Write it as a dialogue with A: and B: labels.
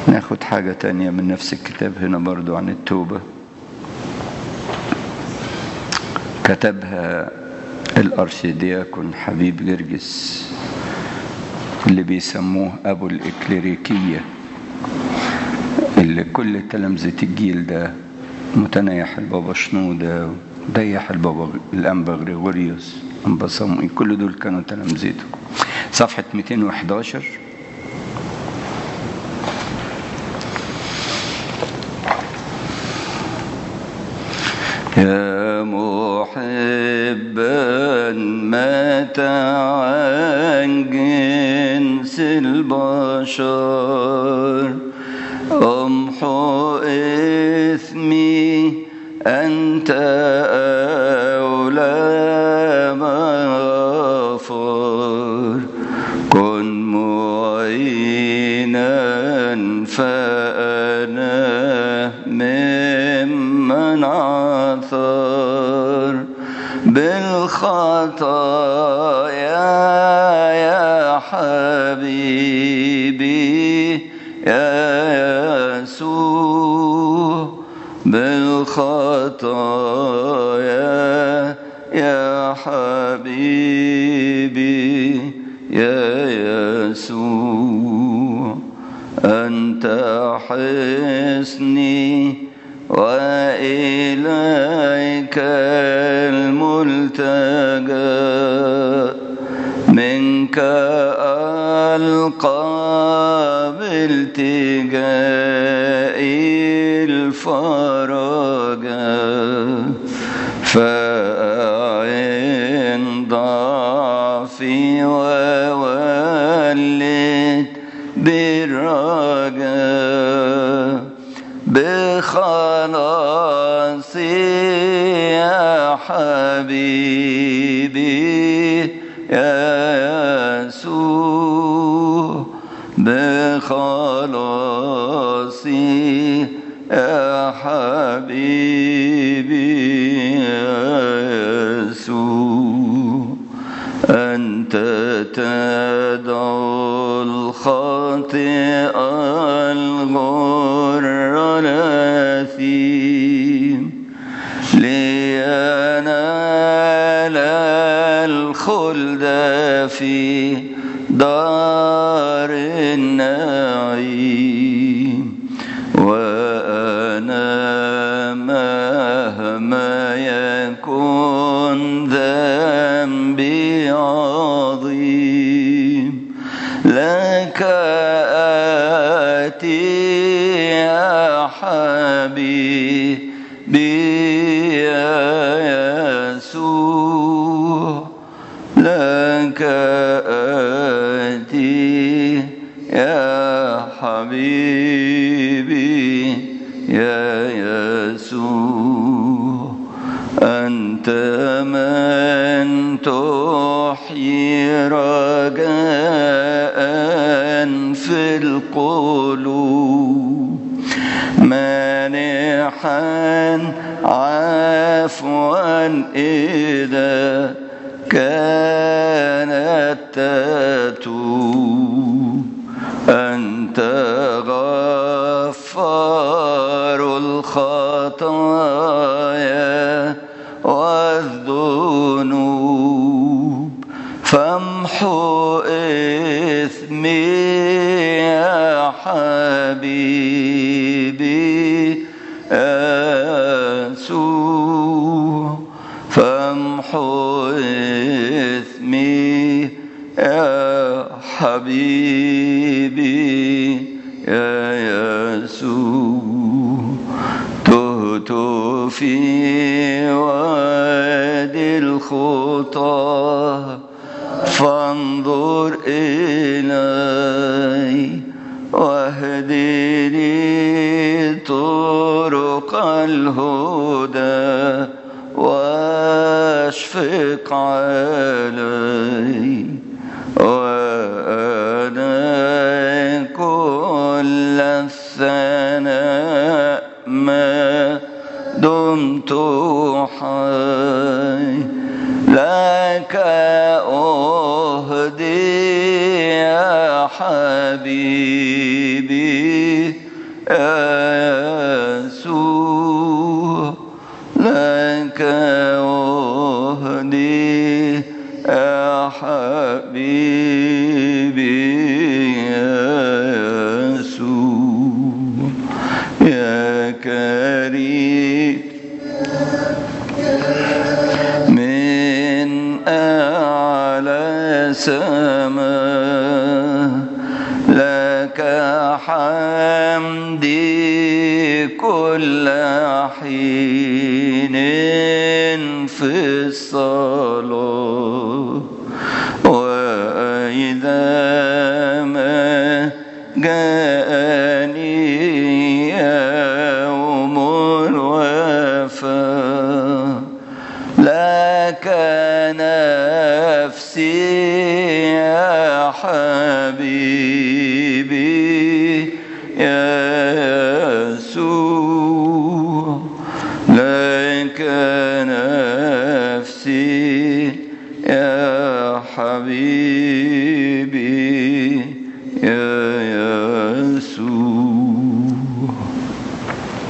A: ناخد حاجة تانية من نفس الكتاب هنا برضو عن التوبة كتبها الأرشيدياكون حبيب جرجس اللي بيسموه أبو الإكليريكية اللي كل تلامذة الجيل ده متنيح البابا شنودة ضيح البابا الأنبا غريغوريوس أنبا صموئيل كل دول كانوا تلامذته صفحة 211 يا محبا مات عن جنس البشر امحو اثمي انت اولى مغفر كن معينا فانا ممن عثر بالخطايا يا حبيبي يا يسوع بالخطايا يا حبيبي يا يسوع أنت حصني وإليك الملتجى منك ألقى بالتجائي الفرجا فأعن ضعفي وولد بالرجاء بخلاصي يا حبيبي يا يسوع بخلاصي يا حبيبي يا يسوع أنت تدعو الخاطئ الغر الأثيم لينال الخلد في دار النعيم وأنا مهما يكون ذنبي عظيم لك آتي يا حبيبي يا يسوع لك آتي يا حبيبي يا يسوع أنت من تحيي رجاء في القلوب مانحا عفوا إذا كانت تتوب أنت غفار الخطايا والذنوب فامحو إثمي يا حبيبي يسوع فامحو إثمي يا حبيبي يا يسوع تهت في وادي الخطى فانظر إلي واهدني طرق الهدى واشفق علي وأنا كل الثناء ما دمت حي لك أهدي يا حبيبي يسوع لك أهدي يا حبيبي يسوع يا كريم من أعلى سماء لك حمدي كل حين في الصلاة وإذا ما جاءني يوم الوفاة لك نفسي يا حبيبي يا يسوع لك نفسي يا حبيبي